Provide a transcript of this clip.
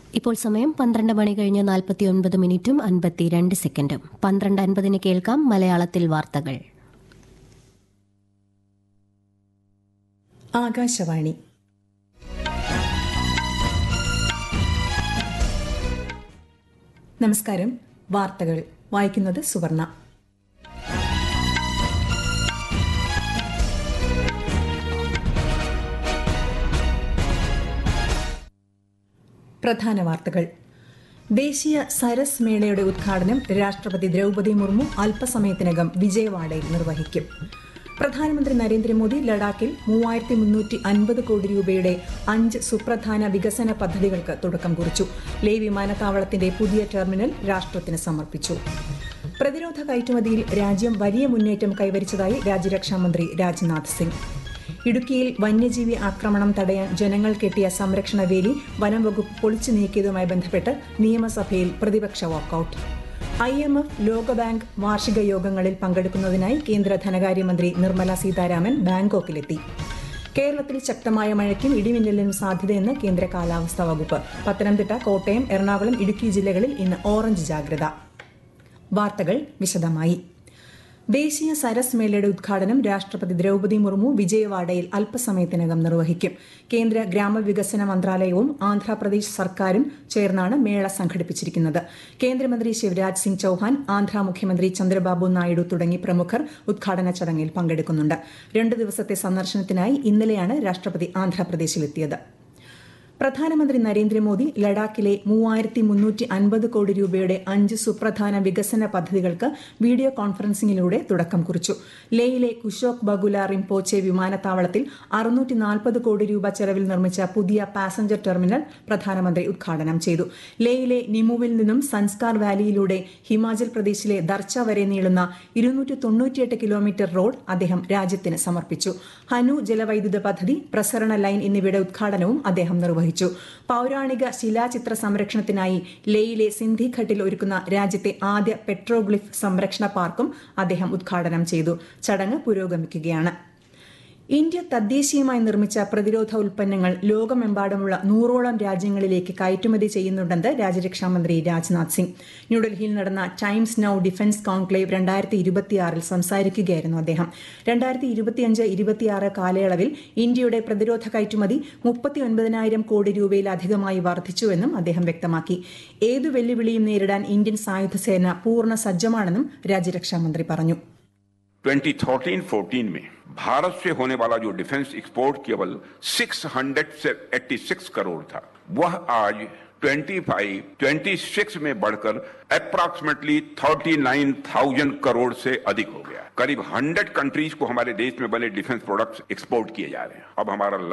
ഇപ്പോൾ സമയം പന്ത്രണ്ട് മണി കഴിഞ്ഞ് നാൽപ്പത്തി ഒൻപത് മിനിറ്റും അൻപത്തിരണ്ട് സെക്കൻഡും പന്ത്രണ്ട് അൻപതിന് കേൾക്കാം മലയാളത്തിൽ വാർത്തകൾ ആകാശവാണി നമസ്കാരം വാർത്തകൾ വായിക്കുന്നത് സുവർണ പ്രധാന വാർത്തകൾ ദേശീയ സരസ് മേളയുടെ ഉദ്ഘാടനം രാഷ്ട്രപതി ദ്രൗപദി മുർമു അല്പസമയത്തിനകം വിജയവാഡയിൽ നിർവഹിക്കും പ്രധാനമന്ത്രി നരേന്ദ്രമോദി ലഡാക്കിൽ മൂവായിരത്തി മുന്നൂറ്റി അൻപത് കോടി രൂപയുടെ അഞ്ച് സുപ്രധാന വികസന പദ്ധതികൾക്ക് തുടക്കം കുറിച്ചു ലേ വിമാനത്താവളത്തിന്റെ പുതിയ ടെർമിനൽ രാഷ്ട്രത്തിന് സമർപ്പിച്ചു പ്രതിരോധ കയറ്റുമതിയിൽ രാജ്യം വലിയ മുന്നേറ്റം കൈവരിച്ചതായി രാജ്യരക്ഷാമന്ത്രി രാജ്നാഥ് സിംഗ് ഇടുക്കിയിൽ വന്യജീവി ആക്രമണം തടയാൻ ജനങ്ങൾ കെട്ടിയ സംരക്ഷണ വേലി വനം വകുപ്പ് പൊളിച്ചു നീക്കിയതുമായി ബന്ധപ്പെട്ട് നിയമസഭയിൽ പ്രതിപക്ഷ വാക്കൌട്ട് ഐ എം എഫ് ലോകബാങ്ക് വാർഷിക യോഗങ്ങളിൽ പങ്കെടുക്കുന്നതിനായി കേന്ദ്ര ധനകാര്യമന്ത്രി നിർമ്മല സീതാരാമൻ ബാങ്കോക്കിലെത്തി കേരളത്തിൽ ശക്തമായ മഴയ്ക്കും ഇടിമിന്നലിനും സാധ്യതയെന്ന് കേന്ദ്ര കാലാവസ്ഥാ വകുപ്പ് പത്തനംതിട്ട കോട്ടയം എറണാകുളം ഇടുക്കി ജില്ലകളിൽ ഇന്ന് ഓറഞ്ച് ജാഗ്രത വാർത്തകൾ വിശദമായി ദേശീയ സരസ് മേളയുടെ ഉദ്ഘാടനം രാഷ്ട്രപതി ദ്രൗപദി മുർമു വിജയവാഡയിൽ അല്പസമയത്തിനകം നിർവഹിക്കും കേന്ദ്ര ഗ്രാമവികസന മന്ത്രാലയവും ആന്ധ്രാപ്രദേശ് സർക്കാരും ചേർന്നാണ് മേള സംഘടിപ്പിച്ചിരിക്കുന്നത് കേന്ദ്രമന്ത്രി ശിവരാജ് സിംഗ് ചൌഹാൻ ആന്ധ്ര മുഖ്യമന്ത്രി ചന്ദ്രബാബു നായിഡു തുടങ്ങി പ്രമുഖർ ഉദ്ഘാടന ചടങ്ങിൽ പങ്കെടുക്കുന്നുണ്ട് രണ്ടു ദിവസത്തെ സന്ദർശനത്തിനായി ഇന്നലെയാണ് രാഷ്ട്രപതി ആന്ധ്രാപ്രദേശിലെത്തിയത് പ്രധാനമന്ത്രി നരേന്ദ്രമോദി ലഡാക്കിലെ മൂവായിരത്തി മുന്നൂറ്റി അൻപത് കോടി രൂപയുടെ അഞ്ച് സുപ്രധാന വികസന പദ്ധതികൾക്ക് വീഡിയോ കോൺഫറൻസിംഗിലൂടെ തുടക്കം കുറിച്ചു ലേയിലെ കുഷോക് ബഗുല റിംപോച്ചെ വിമാനത്താവളത്തിൽ അറുന്നൂറ്റി നാൽപ്പത് കോടി രൂപ ചെലവിൽ നിർമ്മിച്ച പുതിയ പാസഞ്ചർ ടെർമിനൽ പ്രധാനമന്ത്രി ഉദ്ഘാടനം ചെയ്തു ലേയിലെ നിമുവിൽ നിന്നും സൻസ്കാർ വാലിയിലൂടെ ഹിമാചൽ പ്രദേശിലെ ദർച്ച വരെ നീളുന്ന ഇരുന്നൂറ്റി തൊണ്ണൂറ്റിയെട്ട് കിലോമീറ്റർ റോഡ് അദ്ദേഹം രാജ്യത്തിന് സമർപ്പിച്ചു ഹനു ജലവൈദ്യുത പദ്ധതി പ്രസരണ ലൈൻ എന്നിവയുടെ ഉദ്ഘാടനവും അദ്ദേഹം നിർവഹിച്ചു നിർവഹിച്ചു പൌരാണിക ശിലാചിത്ര സംരക്ഷണത്തിനായി ലേയിലെ സിന്ധിഘട്ടിൽ ഒരുക്കുന്ന രാജ്യത്തെ ആദ്യ പെട്രോഗ്ലിഫ് സംരക്ഷണ പാർക്കും അദ്ദേഹം ഉദ്ഘാടനം ചെയ്തു ചടങ്ങ് പുരോഗമിക്കുകയാണ് ഇന്ത്യ തദ്ദേശീയമായി നിർമ്മിച്ച പ്രതിരോധ ഉൽപ്പന്നങ്ങൾ ലോകമെമ്പാടുമുള്ള നൂറോളം രാജ്യങ്ങളിലേക്ക് കയറ്റുമതി ചെയ്യുന്നുണ്ടെന്ന് രാജ്യരക്ഷാമന്ത്രി രാജ്നാഥ് സിംഗ് ന്യൂഡൽഹിയിൽ നടന്ന ടൈംസ് നൌ ഡിഫൻസ് കോൺക്ലേവ് രണ്ടായിരത്തി ഇരുപത്തിയാറിൽ സംസാരിക്കുകയായിരുന്നു അദ്ദേഹം രണ്ടായിരത്തി ഇരുപത്തിയഞ്ച് ഇരുപത്തിയാറ് കാലയളവിൽ ഇന്ത്യയുടെ പ്രതിരോധ കയറ്റുമതി മുപ്പത്തിയൊൻപതിനായിരം കോടി രൂപയിലധികമായി വർദ്ധിച്ചുവെന്നും അദ്ദേഹം വ്യക്തമാക്കി ഏതു വെല്ലുവിളിയും നേരിടാൻ ഇന്ത്യൻ സായുധസേന പൂർണ്ണ സജ്ജമാണെന്നും രാജ്യരക്ഷാമന്ത്രി പറഞ്ഞു 2013-14 में भारत से होने वाला जो डिफेंस एक्सपोर्ट केवल 686 करोड़ था वह आज 25, 26 में बढ़कर अप्रॉक्सीमेटली 39,000 करोड़ से अधिक हो गया करीब 100 कंट्रीज को हमारे देश में बने डिफेंस प्रोडक्ट्स एक्सपोर्ट किए जा रहे हैं अब हमारा